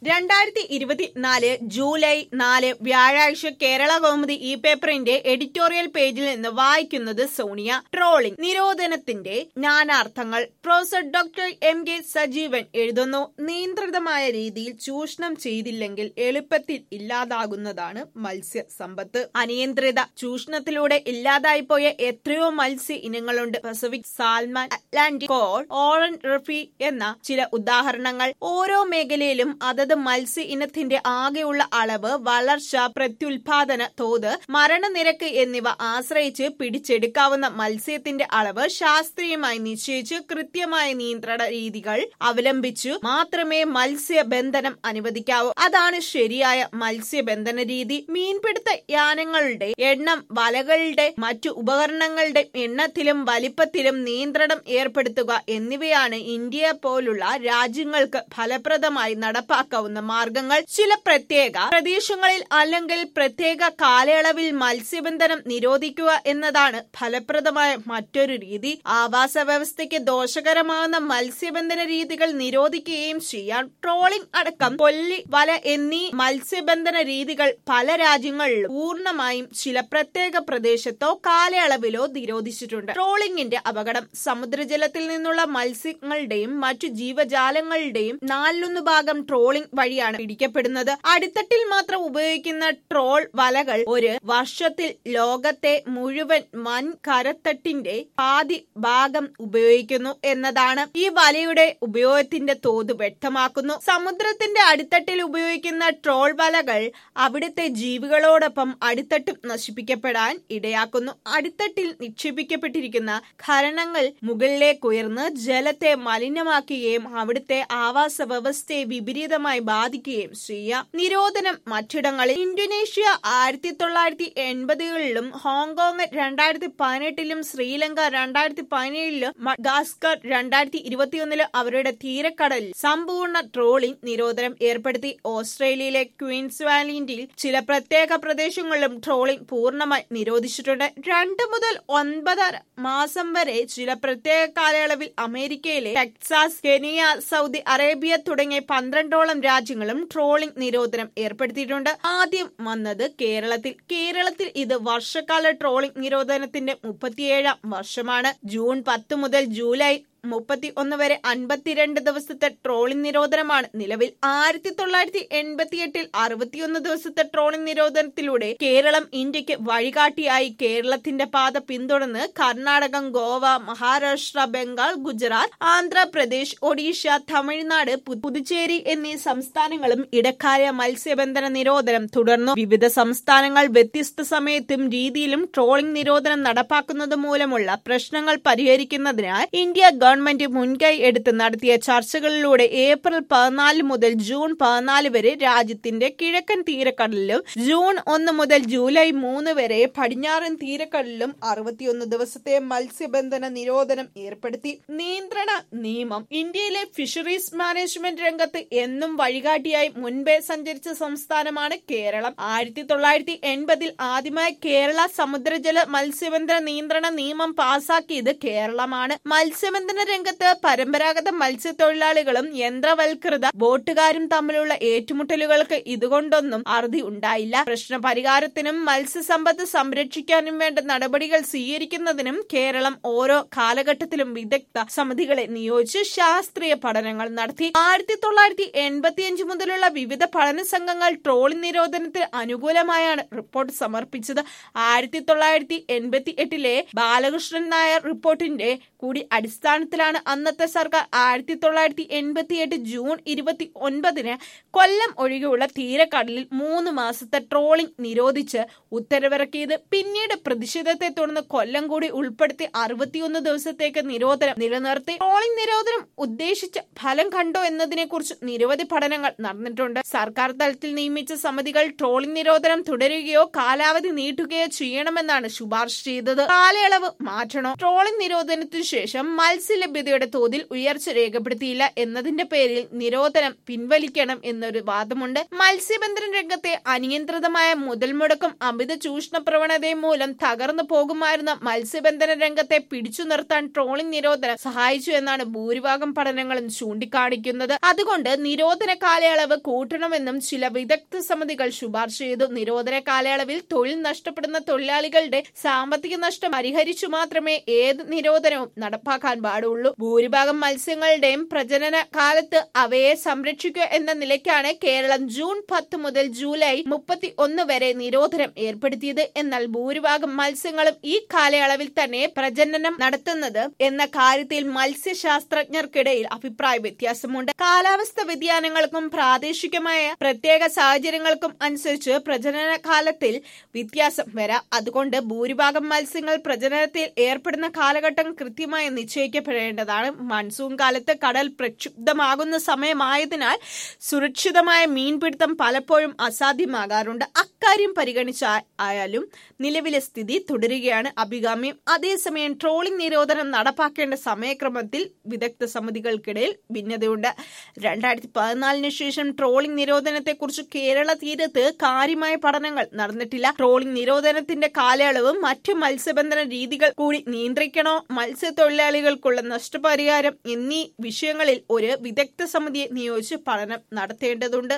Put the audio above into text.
രണ്ടായിരത്തി ഇരുപത്തിനാല് ജൂലൈ നാല് വ്യാഴാഴ്ച കേരള കൗമുദി ഈ പേപ്പറിന്റെ എഡിറ്റോറിയൽ പേജിൽ നിന്ന് വായിക്കുന്നത് സോണിയ ട്രോളിംഗ് നിരോധനത്തിന്റെ നാനാർത്ഥങ്ങൾ professor doctor M K Sajeevan എഴുതുന്നു നിയന്ത്രിതമായ രീതിയിൽ ചൂഷണം ചെയ്തില്ലെങ്കിൽ എളുപ്പത്തിൽ ഇല്ലാതാകുന്നതാണ് മത്സ്യ സമ്പത്ത് അനിയന്ത്രിത ചൂഷണത്തിലൂടെ ഇല്ലാതായിപ്പോയ എത്രയോ മത്സ്യ ഇനങ്ങളുണ്ട് Pacific salmon Atlantic cod orange roughy എന്ന ചില ഉദാഹരണങ്ങൾ ഓരോ മേഖലയിലും അതത് മത്സ്യ ഇനത്തിന്റെ ആകെയുള്ള അളവ് വളർച്ച പ്രത്യുൽപാദന തോത് മരണനിരക്ക് എന്നിവ ആശ്രയിച്ച് പിടിച്ചെടുക്കാവുന്ന മത്സ്യത്തിന്റെ അളവ് ശാസ്ത്രീയമായി നിശ്ചയിച്ച് കൃത്യമായ നിയന്ത്രണ രീതികൾ അവലംബിച്ചു മാത്രമേ മത്സ്യബന്ധനം അനുവദിക്കാവൂ അതാണ് ശരിയായ മത്സ്യബന്ധന രീതി മീൻപിടുത്ത യാനങ്ങളുടെ എണ്ണം വലകളുടെ മറ്റു ഉപകരണങ്ങളുടെ എണ്ണത്തിലും വലിപ്പത്തിലും നിയന്ത്രണം ഏർപ്പെടുത്തുക എന്നിവയാണ് ഇന്ത്യ പോലുള്ള രാജ്യങ്ങൾക്ക് ഫലപ്രദമായി നടപ്പാക്കാവുന്ന മാർഗങ്ങൾ ചില പ്രത്യേക പ്രദേശങ്ങളിൽ അല്ലെങ്കിൽ പ്രത്യേക കാലയളവിൽ മത്സ്യബന്ധനം നിരോധിക്കുക എന്നതാണ് ഫലപ്രദമായ മറ്റൊരു രീതി ആവാസ വ്യവസ്ഥയ്ക്ക് ദോഷകരമാവുന്ന മത്സ്യബന്ധന രീതികൾ നിരോധിക്കുകയും ചെയ്യാം ട്രോളിംഗ് അടക്കം കൊല്ലി വല എന്നീ മത്സ്യബന്ധന രീതികൾ പല രാജ്യങ്ങളിലും പൂർണ്ണമായും ചില പ്രത്യേക പ്രദേശത്തോ കാലയളവിലോ നിരോധിച്ചിട്ടുണ്ട് ട്രോളിംഗിന്റെ അപകടം സമുദ്രജലത്തിൽ നിന്നുള്ള മത്സ്യങ്ങളുടെയും മറ്റു ജീവജാലങ്ങളുടെയും നാലിലൊന്ന് ഭാഗം ട്രോളിംഗ് വഴിയാണ് പിടിക്കപ്പെടുന്നത് അടിത്തട്ടിൽ മാത്രം ഉപയോഗിക്കുന്ന ട്രോൾ വലകൾ ഒരു വർഷത്തിൽ ലോകത്തെ മുഴുവൻ വൻ കരത്തട്ടിന്റെ പാതി ഭാഗം ഉപയോഗിക്കുന്നു എന്നതാണ് ഈ വലയുടെ ഉപയോഗത്തിന്റെ തോത് വ്യക്തമാക്കുന്നു സമുദ്രത്തിന്റെ അടിത്തട്ടിൽ ഉപയോഗിക്കുന്ന ട്രോൾ വലകൾ അവിടുത്തെ ജീവികളോടൊപ്പം അടിത്തട്ടും നശിപ്പിക്കപ്പെടാൻ ഇടയാക്കുന്നു അടിത്തട്ടിൽ നിക്ഷേപിക്കപ്പെട്ടിരിക്കുന്ന ഖനനങ്ങൾ മുകളിലേക്ക് ഉയർന്ന് ജലത്തെ മലിനമാക്കുകയും അവിടുത്തെ ആവാസ വ്യവസ്ഥയെ വിപരീതമായി ബാധിക്കുകയും ചെയ്യാം നിരോധനം മറ്റിടങ്ങളിൽ ഇന്തോനേഷ്യ ആയിരത്തി തൊള്ളായിരത്തി എൺപതുകളിലും ഹോങ്കോങ് രണ്ടായിരത്തി പതിനെട്ടിലും ശ്രീലങ്ക രണ്ടായിരത്തി പതിനേഴിലും മഡാസ്കർ രണ്ടായിരത്തി ഇരുപത്തിയൊന്നിലും അവരുടെ തീരക്കടലിൽ സമ്പൂർണ്ണ ട്രോളിംഗ് നിരോധനം ഏർപ്പെടുത്തി ഓസ്ട്രേലിയയിലെ ക്വീൻസ് വാലിന്റിൽ ചില പ്രത്യേക പ്രദേശങ്ങളിലും ട്രോളിംഗ് പൂർണ്ണമായി നിരോധിച്ചിട്ടുണ്ട് രണ്ട് മുതൽ ഒൻപതര മാസം വരെ ചില പ്രത്യേക കാലയളവിൽ അമേരിക്കയിലെ ടെക്സാസ് കെനിയ സൗദി അറേബ്യ തുടങ്ങിയ പന്ത്രണ്ടോളം രാജ്യങ്ങളും ട്രോളിംഗ് നിരോധനം ഏർപ്പെടുത്തിയിട്ടുണ്ട് ആദ്യം വന്നത് കേരളത്തിൽ കേരളത്തിൽ ഇത് വർഷകാല ട്രോളിംഗ് നിരോധനത്തിന്റെ മുപ്പത്തിയേഴാം വർഷമാണ് ജൂൺ പത്ത് മുതൽ ജൂലൈ മുപ്പത്തി ഒന്ന് വരെ അൻപത്തിരണ്ട് ദിവസത്തെ ട്രോളിംഗ് നിരോധനമാണ് നിലവിൽ ആയിരത്തി തൊള്ളായിരത്തി എൺപത്തി എട്ടിൽ അറുപത്തിയൊന്ന് ദിവസത്തെ ട്രോളിംഗ് നിരോധനത്തിലൂടെ കേരളം ഇന്ത്യക്ക് വഴികാട്ടിയായി കേരളത്തിന്റെ പാത പിന്തുടർന്ന് കർണാടകം ഗോവ മഹാരാഷ്ട്ര ബംഗാൾ ഗുജറാത്ത് ആന്ധ്രാപ്രദേശ് ഒഡീഷ തമിഴ്നാട് പുതുച്ചേരി എന്നീ സംസ്ഥാനങ്ങളും ഇടക്കാല മത്സ്യബന്ധന നിരോധനം തുടർന്നു വിവിധ സംസ്ഥാനങ്ങൾ വ്യത്യസ്ത സമയത്തും രീതിയിലും ട്രോളിംഗ് നിരോധനം നടപ്പാക്കുന്നത് മൂലമുള്ള പ്രശ്നങ്ങൾ പരിഹരിക്കുന്നതിനാൽ ഇന്ത്യ ഗവൺമെന്റ് മുൻകൈ എടുത്ത് നടത്തിയ ചർച്ചകളിലൂടെ ഏപ്രിൽ പതിനാല് മുതൽ ജൂൺ പതിനാല് വരെ രാജ്യത്തിന്റെ കിഴക്കൻ തീരക്കടലിലും ജൂൺ ഒന്ന് മുതൽ ജൂലൈ മൂന്ന് വരെ പടിഞ്ഞാറൻ തീരക്കടലിലും അറുപത്തിയൊന്ന് ദിവസത്തെ മത്സ്യബന്ധന നിരോധനം ഏർപ്പെടുത്തി നിയന്ത്രണ നിയമം ഇന്ത്യയിലെ ഫിഷറീസ് മാനേജ്മെന്റ് രംഗത്ത് എന്നും വഴികാട്ടിയായി മുൻപേ സഞ്ചരിച്ച സംസ്ഥാനമാണ് കേരളം ആയിരത്തി തൊള്ളായിരത്തി എൺപതിൽ ആദ്യമായി കേരള സമുദ്രജല മത്സ്യബന്ധന നിയന്ത്രണ നിയമം പാസാക്കിയത് കേരളമാണ് മത്സ്യബന്ധന രംഗത്ത് പരമ്പരാഗത മത്സ്യത്തൊഴിലാളികളും യന്ത്രവൽകൃത ബോട്ടുകാരും തമ്മിലുള്ള ഏറ്റുമുട്ടലുകൾക്ക് ഇതുകൊണ്ടൊന്നും അറുതി ഉണ്ടായില്ല പ്രശ്ന പരിഹാരത്തിനും മത്സ്യസമ്പത്ത് സംരക്ഷിക്കാനും വേണ്ട നടപടികൾ സ്വീകരിക്കുന്നതിനും കേരളം ഓരോ കാലഘട്ടത്തിലും വിദഗ്ധ സമിതികളെ നിയോഗിച്ച് ശാസ്ത്രീയ പഠനങ്ങൾ നടത്തി ആയിരത്തി തൊള്ളായിരത്തി എൺപത്തിയഞ്ച് മുതലുള്ള വിവിധ പഠന സംഘങ്ങൾ ട്രോളിംഗ് നിരോധനത്തിന് അനുകൂലമായാണ് റിപ്പോർട്ട് സമർപ്പിച്ചത് ആയിരത്തി തൊള്ളായിരത്തി എൺപത്തി എട്ടിലെ ബാലകൃഷ്ണൻ നായർ റിപ്പോർട്ടിന്റെ കൂടി അടിസ്ഥാനത്തിലാണ് അന്നത്തെ സർക്കാർ ആയിരത്തി തൊള്ളായിരത്തി എൺപത്തി എട്ട് ജൂൺ ഇരുപത്തി ഒൻപതിന് കൊല്ലം ഒഴികെയുള്ള തീരക്കടലിൽ മൂന്ന് മാസത്തെ ട്രോളിംഗ് നിരോധിച്ച് ഉത്തരവിറക്കിയത് പിന്നീട് പ്രതിഷേധത്തെ തുടർന്ന് കൊല്ലം കൂടി ഉൾപ്പെടുത്തി അറുപത്തിയൊന്ന് ദിവസത്തേക്ക് നിരോധനം നിലനിർത്തി ട്രോളിംഗ് നിരോധനം ഉദ്ദേശിച്ച ഫലം കണ്ടോ എന്നതിനെ കുറിച്ച് നിരവധി പഠനങ്ങൾ നടന്നിട്ടുണ്ട് സർക്കാർ തലത്തിൽ നിയമിച്ച സമിതികൾ ട്രോളിംഗ് നിരോധനം തുടരുകയോ കാലാവധി നീട്ടുകയോ ചെയ്യണമെന്നാണ് ശുപാർശ ചെയ്തത് കാലയളവ് മാറ്റണോ ട്രോളിംഗ് നിരോധനത്തിന് ശേഷം മത്സ്യലഭ്യതയുടെ തോതിൽ ഉയർച്ച രേഖപ്പെടുത്തിയില്ല എന്നതിന്റെ പേരിൽ നിരോധനം പിൻവലിക്കണം എന്നൊരു വാദമുണ്ട് മത്സ്യബന്ധന രംഗത്തെ അനിയന്ത്രിതമായ മുതൽ മുടക്കും അമിത ചൂഷണ പ്രവണതയും മൂലം തകർന്നു പോകുമായിരുന്ന മത്സ്യബന്ധന രംഗത്തെ പിടിച്ചു നിർത്താൻ ട്രോളിംഗ് നിരോധനം സഹായിച്ചു എന്നാണ് ഭൂരിഭാഗം പഠനങ്ങളും ചൂണ്ടിക്കാണിക്കുന്നത് അതുകൊണ്ട് നിരോധന കാലയളവ് കൂട്ടണമെന്നും ചില വിദഗ്ധ സമിതികൾ ശുപാർശ ചെയ്തു നിരോധന കാലയളവിൽ തൊഴിൽ നഷ്ടപ്പെടുന്ന തൊഴിലാളികളുടെ സാമ്പത്തിക നഷ്ടം പരിഹരിച്ചു മാത്രമേ ഏത് നിരോധനവും നടപ്പാക്കാൻ പാടുള്ളൂ ഭൂരിഭാഗം മത്സ്യങ്ങളുടെയും പ്രജനന കാലത്ത് അവയെ സംരക്ഷിക്കുക എന്ന നിലയ്ക്കാണ് കേരളം ജൂൺ പത്ത് മുതൽ ജൂലൈ മുപ്പത്തി ഒന്ന് വരെ നിരോധനം ഏർപ്പെടുത്തിയത് എന്നാൽ ഭൂരിഭാഗം മത്സ്യങ്ങളും ഈ കാലയളവിൽ തന്നെ പ്രജനനം നടത്തുന്നത് എന്ന കാര്യത്തിൽ മത്സ്യശാസ്ത്രജ്ഞർക്കിടയിൽ അഭിപ്രായ വ്യത്യാസമുണ്ട് കാലാവസ്ഥ വ്യതിയാനങ്ങൾക്കും പ്രാദേശികമായ പ്രത്യേക സാഹചര്യങ്ങൾക്കും അനുസരിച്ച് പ്രജനന കാലത്തിൽ വ്യത്യാസം വരാം അതുകൊണ്ട് ഭൂരിഭാഗം മത്സ്യങ്ങൾ പ്രജനനത്തിൽ ഏർപ്പെടുന്ന കാലഘട്ടം കൃത്യമായി നിശ്ചയിക്കപ്പെടേണ്ടതാണ് മൺസൂൺ കാലത്ത് കടൽ പ്രക്ഷുബ്ധമാകുന്ന സമയമായതിനാൽ സുരക്ഷിതമായ മീൻപിടുത്തം പലപ്പോഴും അസാധ്യമാകാറുണ്ട് അക്കാര്യം പരിഗണിച്ച ആയാലും നിലവിലെ സ്ഥിതി തുടരുകയാണ് അഭികാമ്യം അതേസമയം ട്രോളിംഗ് നിരോധനം നടപ്പാക്കേണ്ട സമയക്രമത്തിൽ വിദഗ്ധ സമിതികൾക്കിടയിൽ ഭിന്നതയുണ്ട് രണ്ടായിരത്തി പതിനാലിന് ശേഷം ട്രോളിംഗ് നിരോധനത്തെക്കുറിച്ച് കേരള തീരത്ത് കാര്യമായ പഠനങ്ങൾ നടന്നിട്ടില്ല ട്രോളിംഗ് നിരോധനത്തിന്റെ കാലയളവ് മറ്റു മത്സ്യബന്ധന രീതികൾ കൂടി നിയന്ത്രിക്കണോ മത്സ്യത്തൊഴിലാളികൾക്കുള്ള നഷ്ടപരിഹാരം എന്നീ വിഷയങ്ങളിൽ ഒരു വിദഗ്ധ സമിതിയെ നിയോഗിച്ച് പഠനം നടത്തേണ്ടതുണ്ട്